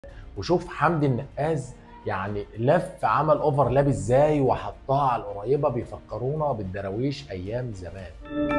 وشوف حمدي النقاز يعني لف عمل اوفرلاب ازاي وحطها على القريبه بيفكرونا بالدراويش ايام زمان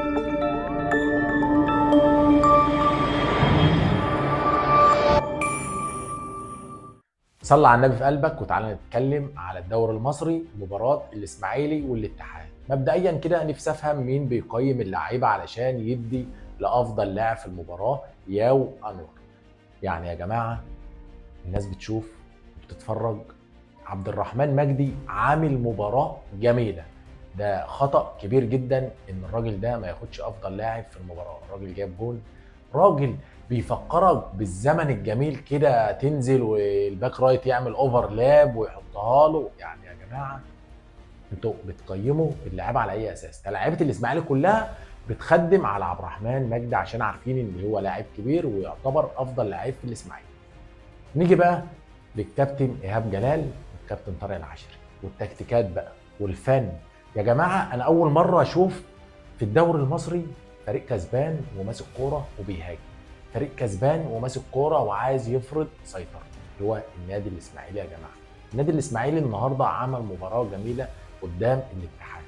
صلى على النبي في قلبك وتعالى نتكلم على الدوري المصري مباراة الإسماعيلي والاتحاد مبدئيا كده نفسي أفهم مين بيقيم اللعيبة علشان يدي لأفضل لاعب في المباراة ياو أنور يعني يا جماعة الناس بتشوف وبتتفرج عبد الرحمن مجدي عامل مباراة جميلة ده خطأ كبير جدا إن الراجل ده ما ياخدش أفضل لاعب في المباراة الراجل جاب جول راجل بيفكرك بالزمن الجميل كده تنزل والباك رايت يعمل اوفرلاب ويحطها له يعني يا جماعه انتوا بتقيموا اللعيبه على اي اساس؟ ده لعيبه الاسماعيلي كلها بتخدم على عبد الرحمن مجدي عشان عارفين ان هو لاعب كبير ويعتبر افضل لعيب في الاسماعيلي. نيجي بقى للكابتن ايهاب جلال والكابتن طارق العشري والتكتيكات بقى والفن يا جماعه انا اول مره اشوف في الدوري المصري فريق كسبان وماسك كوره وبيهاجم فريق كسبان وماسك كوره وعايز يفرض سيطرته اللي هو النادي الاسماعيلي يا جماعه النادي الاسماعيلي النهارده عمل مباراه جميله قدام الاتحاد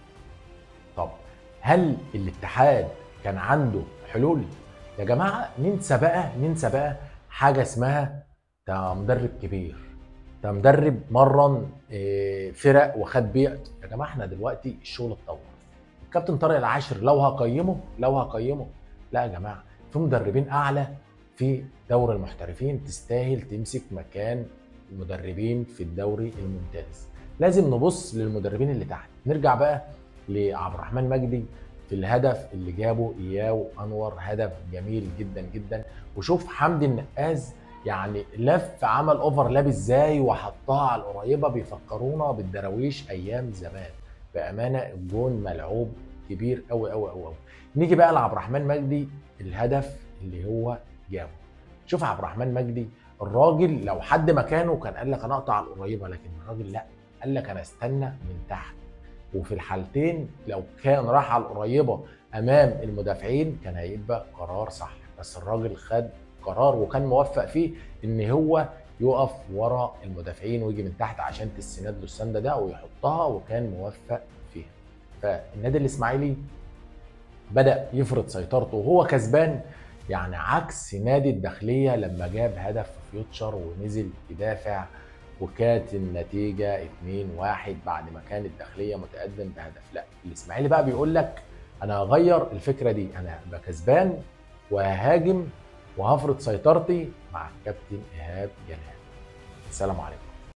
طب هل الاتحاد كان عنده حلول يا جماعه ننسى بقى ننسى بقى حاجه اسمها ده مدرب كبير ده مدرب مرن إيه، فرق وخد بيع يا جماعه احنا دلوقتي الشغل اتطور الكابتن طارق العاشر لو هقيمه لو هقيمه لا يا جماعه في مدربين اعلى في دوري المحترفين تستاهل تمسك مكان المدربين في الدوري الممتاز لازم نبص للمدربين اللي تحت نرجع بقى لعبد الرحمن مجدي في الهدف اللي جابه اياه انور هدف جميل جدا جدا وشوف حمدي النقاز يعني لف عمل اوفرلاب ازاي وحطها على القريبه بيفكرونا بالدراويش ايام زمان بامانه الجون ملعوب كبير قوي قوي قوي قوي نيجي بقى لعبد الرحمن مجدي الهدف اللي هو جابه شوف عبد الرحمن مجدي الراجل لو حد مكانه كان قال لك انا اقطع على القريبه لكن الراجل لا قال لك انا استنى من تحت وفي الحالتين لو كان راح على القريبه امام المدافعين كان هيبقى قرار صح بس الراجل خد قرار وكان موفق فيه ان هو يقف ورا المدافعين ويجي من تحت عشان تستند له السنده ده ويحطها وكان موفق فيها فالنادي الاسماعيلي بدا يفرض سيطرته وهو كسبان يعني عكس نادي الداخليه لما جاب هدف في فيوتشر ونزل يدافع وكانت النتيجه 2-1 بعد ما كان الداخليه متقدم بهدف لا الاسماعيلي بقى بيقول لك انا هغير الفكره دي انا هبقى كسبان وههاجم وهفرض سيطرتي مع الكابتن ايهاب جلال السلام عليكم